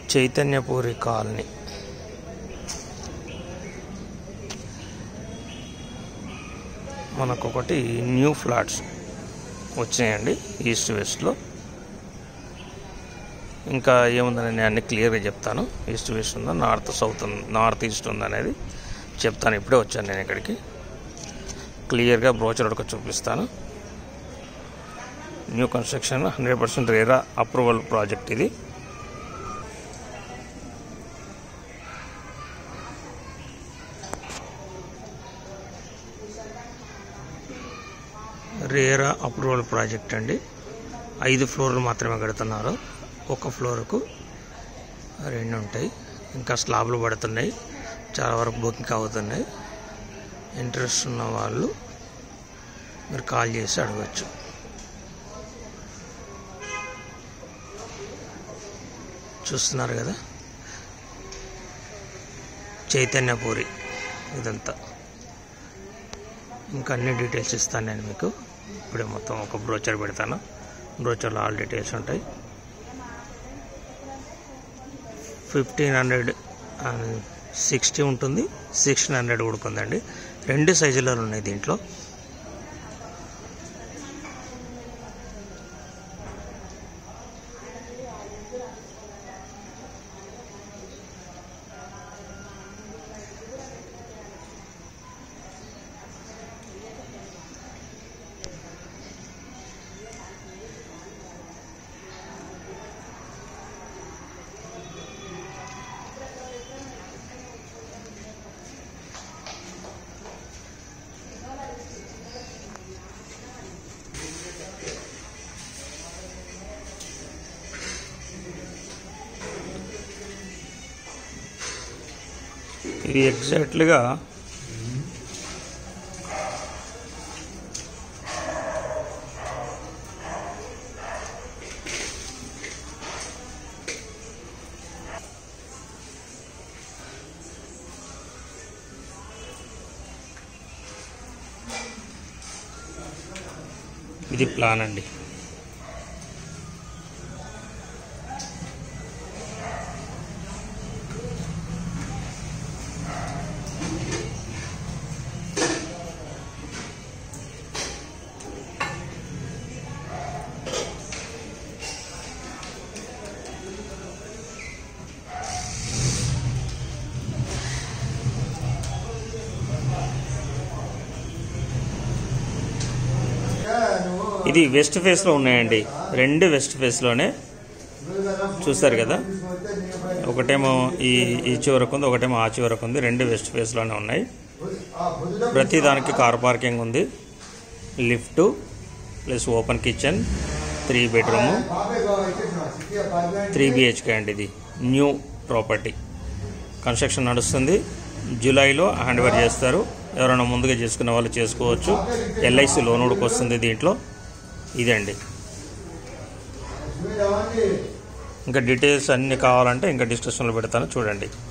Chaitanyapuri colony మనకు ఒకటి new flats వచ్చినాయండి ఈస్ట్ వెస్ట్లో ఇంకా ఏముందని నేను అన్ని క్లియర్గా చెప్తాను ఈస్ట్ వెస్ట్ ఉందా నార్త్ సౌత్ ఉందా నార్త్ ఈస్ట్ ఉందా అనేది చెప్తాను ఇప్పుడే వచ్చాను నేను ఇక్కడికి క్లియర్గా బ్రోచర్ ఒక చూపిస్తాను new construction hundred percent RERA approval project ఇది రేరా అప్రూవల్ ప్రాజెక్ట్ అండి ఐదు ఫ్లోర్లు మాత్రమే కడుతున్నారు ఒక ఫ్లోర్కు రెండు ఉంటాయి ఇంకా స్లాబ్లు పడుతున్నాయి చాలా వరకు బుకింగ్ అవుతున్నాయి ఇంట్రెస్ట్ ఉన్న వాళ్ళు మీరు కాల్ చేసి అడగచ్చు చూస్తున్నారు కదా చైతన్యపూరి ఇదంతా ఇంకా అన్ని డీటెయిల్స్ ఇస్తాను నేను మీకు ఇప్పుడే మొత్తం ఒక బ్రోచర్ పెడతాను బ్రోచర్లో ఆల్ డీటెయిల్స్ ఉంటాయి ఫిఫ్టీన్ హండ్రెడ్ సిక్స్టీ ఉంటుంది సిక్స్టీన్ హండ్రెడ్ ఉడుకుందండి రెండు సైజులలో ఉన్నాయి దీంట్లో ఇది ఎగ్జాక్ట్లీగా ఇది ప్లాన్ అండి ఇది వెస్ట్ ఫేస్లో ఉన్నాయండి రెండు వెస్ట్ ఫేస్లోనే చూస్తారు కదా ఒకటేమో ఈ ఈ చివరకు ఉంది ఒకటేమో ఆ చివరకు ఉంది రెండు వెస్ట్ ఫేస్లోనే ఉన్నాయి ప్రతి దానికి కార్ పార్కింగ్ ఉంది lift plus open kitchen three bedroom three BHK అండి ఇది న్యూ ప్రాపర్టీ కన్స్ట్రక్షన్ నడుస్తుంది జూలైలో హ్యాండ్ ఓవర్ చేస్తారు ఎవరైనా ముందుగా చేసుకునే వాళ్ళు చేసుకోవచ్చు ఎల్ఐసి లోన్ కూడా వస్తుంది దీంట్లో ఇదండి ఇంకా డీటెయిల్స్ అన్నీ కావాలంటే ఇంకా డిస్క్రిప్షన్లో పెడతాను చూడండి